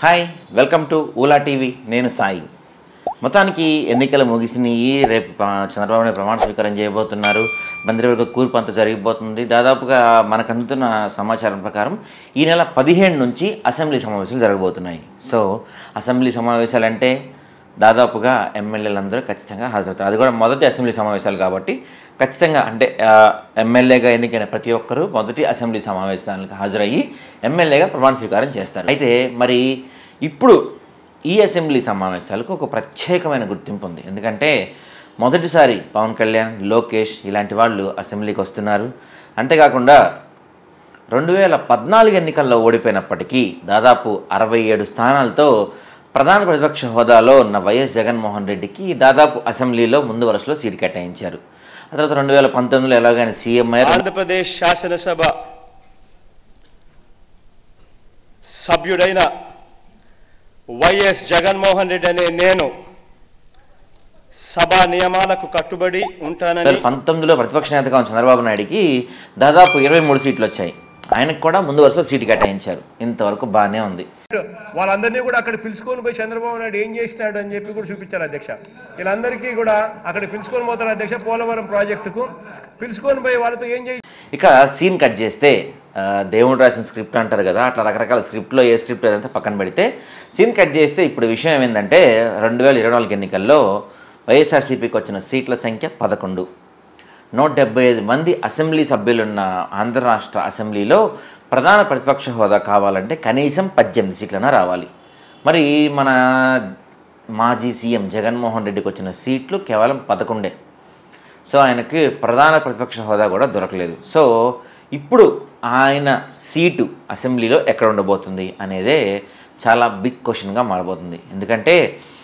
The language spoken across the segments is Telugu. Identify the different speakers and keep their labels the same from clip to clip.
Speaker 1: hi welcome to Oola TV నేను సాయి మొత్తానికి ఎన్నికలు ముగిసినాయి రేపు ప- చంద్రబాబు నాయుడు ప్రమాణ స్వీకారం చేయబోతున్నారు మంత్రివర్గ కూర్పు అంతా జరిగిపోతుంది దాదాపుగా మనకు అందుతున్న సమాచారం ప్రకారం ఈ నెల పదిహేను నుంచి అసెంబ్లీ సమావేశాలు జరగబోతున్నాయి సో అసెంబ్లీ సమావేశాలు అంటే దాదాపుగా ఎమ్మెల్యేలందరూ ఖచ్చితంగా హాజరవుతారు అది కూడా మొదటి అసెంబ్లీ సమావేశాలు కాబట్టి ఖచ్చితంగా అంటే ఆ, ఎమ్మెల్యేగా ఎన్నికైన ప్రతి ఒక్కరూ మొదటి అసెంబ్లీ సమావేశాలకు హాజరయ్యి ఎమ్మెల్యేగా ప్రమాణ స్వీకారం చేస్తారు అయితే మరి ఇప్పుడు ఈ అసెంబ్లీ సమావేశాలకు ఒక ప్రత్యేకమైన గుర్తింపు ఉంది ఎందుకంటే మొదటిసారి పవన్ కళ్యాణ్ లోకేష్ ఇలాంటి వాళ్ళు అసెంబ్లీకి వస్తున్నారు అంతేకాకుండా రెండు వేల పద్నాలుగు ఎన్నికల్లో ఓడిపోయినప్పటికీ దాదాపు అరవై ఏడు స్థానాలతో ప్రధాన ప్రతిపక్ష హోదాలో ఉన్న వైఎస్ జగన్మోహన్ రెడ్డికి దాదాపు అసెంబ్లీలో ముందు వరుసలో సీటు కేటాయించారు ఆ తర్వాత రెండు వేల పంతొమ్మిదిలో ఎలాగైనా సీఎం అయ్యారు
Speaker 2: ఆంధ్రప్రదేశ్ శాసనసభ సభ్యుడైన వైఎస్ జగన్మోహన్ రెడ్డి అనే నేను సభా నియమాలకు కట్టుబడి ఉంటానని
Speaker 1: రెండు వేల పంతొమ్మిదిలో ప్రతిపక్ష నేతగా ఉన్న చంద్రబాబు నాయుడికి దాదాపు ఇరవై మూడు సీట్లు వచ్చాయి ఆయనకు కూడా ముందు వరుసలో సీటు కేటాయించారు ఇంతవరకు బాగానే ఉంది
Speaker 3: వాళ్ళందరినీ కూడా అక్కడ పిలుచుకొని పోయి చంద్రబాబు నాయుడు ఏం చేసినాడు అని చెప్పి కూడా చూపించారు అధ్యక్ష వీళ్ళందరికీ కూడా అక్కడ పిలుచుకొని పోతారు అధ్యక్ష పోలవరం ప్రాజెక్టుకు పిలుచుకొని పోయి వాళ్ళతో ఏం చేయి
Speaker 1: ఇక సీన్ కట్ చేస్తే ఆ, దేవుడు రాసిన స్క్రిప్ట్ అంటారు కదా అట్లా రకరకాల స్క్రిప్ట్లో ఏ స్క్రిప్ట్ ఏదంతా పక్కన పెడితే సీన్ కట్ చేస్తే ఇప్పుడు విషయం ఏమైందంటే రెండు వేల ఇరవై నాలుగు ఎన్నికల్లో వైఎస్ఆర్సీపీకి వచ్చిన సీట్ల సంఖ్య పదకొండు నూట డెబ్బై ఐదు మంది అసెంబ్లీ సభ్యులున్న ఆంధ్ర రాష్ట్ర అసెంబ్లీలో ప్రధాన ప్రతిపక్ష హోదా కావాలంటే కనీసం పద్దెనిమిది సీట్లన రావాలి మరి మన మాజీ సీఎం జగన్మోహన్ రెడ్డికి వచ్చిన సీట్లు కేవలం పదకొండే సో ఆయనకి ప్రధాన ప్రతిపక్ష హోదా కూడా దొరకలేదు సో ఇప్పుడు ఆయన సీటు అసెంబ్లీలో ఎక్కడ ఉండబోతుంది అనేదే చాలా బిగ్ క్వశ్చన్గా మారబోతుంది ఎందుకంటే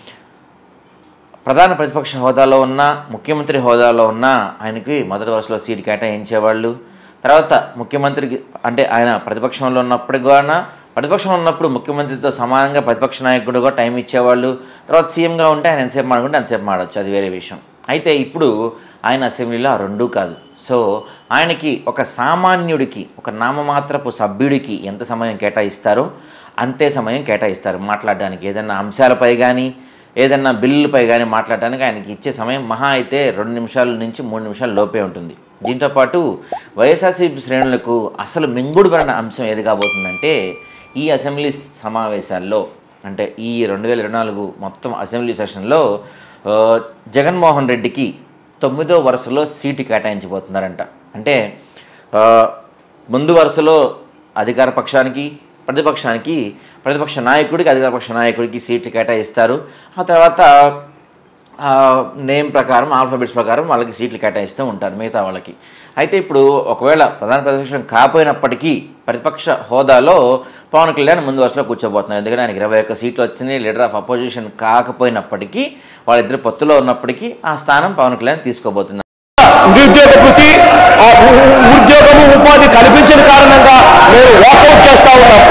Speaker 1: ప్రధాన ప్రతిపక్ష హోదాలో ఉన్న ముఖ్యమంత్రి హోదాలో ఉన్న ఆయనకి మొదటి వరుసలో సీటు కేటాయించేవాళ్ళు తర్వాత ముఖ్యమంత్రికి అంటే ఆయన ప్రతిపక్షంలో ఉన్నప్పుడు కూడా ప్రతిపక్షంలో ఉన్నప్పుడు ముఖ్యమంత్రితో సమానంగా ప్రతిపక్ష నాయకుడుగా టైం ఇచ్చేవాళ్ళు తర్వాత సీఎంగా ఉంటే ఆయన ఎంతసేపు మాడుకుంటే అంతసేపు మాడవచ్చు అది వేరే విషయం అయితే ఇప్పుడు ఆయన అసెంబ్లీలో ఆ రెండూ కాదు సో ఆయనకి ఒక సామాన్యుడికి ఒక నామమాత్రపు సభ్యుడికి ఎంత సమయం కేటాయిస్తారో అంతే సమయం కేటాయిస్తారు మాట్లాడడానికి ఏదైనా అంశాలపై కానీ ఏదైనా బిల్లులపై కానీ మాట్లాడడానికి ఆయనకి ఇచ్చే సమయం మహా అయితే రెండు నిమిషాల నుంచి మూడు నిమిషాల లోపే ఉంటుంది దీంతోపాటు వైఎస్ఆర్సీపీ శ్రేణులకు అసలు మింగుడు పడిన అంశం ఏది కాబోతుందంటే ఈ అసెంబ్లీ సమావేశాల్లో అంటే ఈ రెండు వేల ఇరవై నాలుగు మొత్తం అసెంబ్లీ సెషన్లో ఆ, జగన్మోహన్ రెడ్డికి తొమ్మిదో వరుసలో సీటు కేటాయించబోతున్నారంట అంటే ఆ, ముందు వరుసలో అధికార పక్షానికి ప్రతిపక్షానికి ప్రతిపక్ష నాయకుడికి అధికార పక్ష నాయకుడికి సీట్లు కేటాయిస్తారు ఆ తర్వాత ఆ, నేమ్ ప్రకారం ఆల్ఫాబెట్స్ ప్రకారం వాళ్ళకి సీట్లు కేటాయిస్తూ ఉంటారు మిగతా వాళ్ళకి అయితే ఇప్పుడు ఒకవేళ ప్రధాన ప్రతిపక్షం కాపోయినప్పటికీ ప్రతిపక్ష హోదాలో పవన్ కళ్యాణ్ ముందు వరుసలో కూర్చోబోతున్నారు ఎందుకంటే ఆయనకి ఇరవై ఒక్క సీట్లు వచ్చినాయి లీడర్ ఆఫ్ అపోజిషన్ కాకపోయినప్పటికీ వాళ్ళిద్దరు పొత్తులో ఉన్నప్పటికీ ఆ స్థానం పవన్ కళ్యాణ్ తీసుకోబోతున్నారు
Speaker 4: నిరుద్యోగ వృత్తి ఆ ఉ- ఉద్యోగము ఉపాధి కల్పించిన కారణంగా మేము వాకౌట్ చేస్తా ఉన్నాం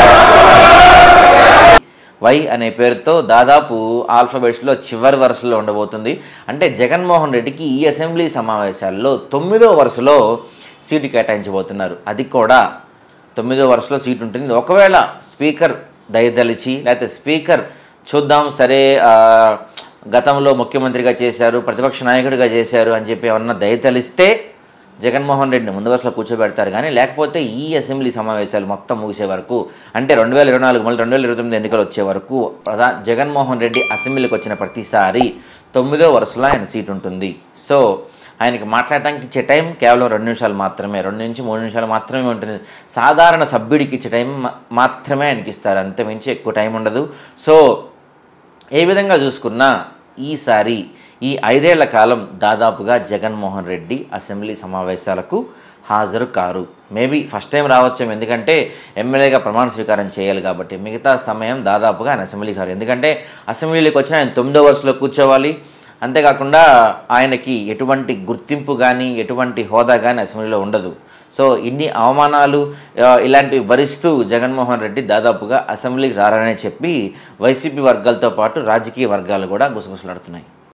Speaker 1: వై అనే పేరుతో దాదాపు ఆల్ఫాబెట్స్లో చివరి వరుసలో ఉండబోతుంది అంటే జగన్మోహన్ రెడ్డికి ఈ అసెంబ్లీ సమావేశాల్లో తొమ్మిదో వరుసలో సీటు కేటాయించబోతున్నారు అది కూడా తొమ్మిదో వరుసలో సీటు ఉంటుంది ఒకవేళ స్పీకర్ దయదలిచి లేకపోతే స్పీకర్ చూద్దాం సరే ఆ, గతంలో ముఖ్యమంత్రిగా చేశారు ప్రతిపక్ష నాయకుడిగా చేశారు అని చెప్పి ఏమన్నా దయతలిస్తే జగన్మోహన్ రెడ్డిని ముందు వరుసలో కూర్చోబెడతారు కానీ లేకపోతే ఈ అసెంబ్లీ సమావేశాలు మొత్తం ముగిసే వరకు అంటే రెండు వేల ఇరవై నాలుగు మళ్ళీ రెండు వేల ఇరవై తొమ్మిది ఎన్నికలు వచ్చే వరకు ప్రధా జగన్మోహన్ రెడ్డి అసెంబ్లీకి వచ్చిన ప్రతిసారి తొమ్మిదో వరుసలో ఆయన సీట్ ఉంటుంది సో ఆయనకి మాట్లాడటానికి ఇచ్చే టైం కేవలం రెండు నిమిషాలు మాత్రమే రెండు నుంచి మూడు నిమిషాలు మాత్రమే ఉంటుంది సాధారణ సభ్యుడికి ఇచ్చే టైం మా- మాత్రమే ఆయనకి ఇస్తారు అంతే మించి ఎక్కువ టైం ఉండదు సో ఏ విధంగా చూసుకున్నా ఈసారి ఈ ఐదేళ్ల కాలం దాదాపుగా జగన్మోహన్ రెడ్డి అసెంబ్లీ సమావేశాలకు హాజరు కారు మేబీ ఫస్ట్ టైం రావచ్చేమో ఎందుకంటే ఎమ్మెల్యేగా ప్రమాణ స్వీకారం చేయాలి కాబట్టి మిగతా సమయం దాదాపుగా ఆయన అసెంబ్లీకి రారు ఎందుకంటే అసెంబ్లీకి వచ్చిన ఆయన తొమ్మిదో వరుసలో కూర్చోవాలి అంతేకాకుండా ఆయనకి ఎటువంటి గుర్తింపు కానీ ఎటువంటి హోదా కానీ అసెంబ్లీలో ఉండదు సో ఇన్ని అవమానాలు ఆ, ఇలాంటివి భరిస్తూ జగన్మోహన్ రెడ్డి దాదాపుగా అసెంబ్లీకి రారనే చెప్పి వైసీపీ వర్గాలతో పాటు రాజకీయ వర్గాలు కూడా గుసగుసలాడుతున్నాయి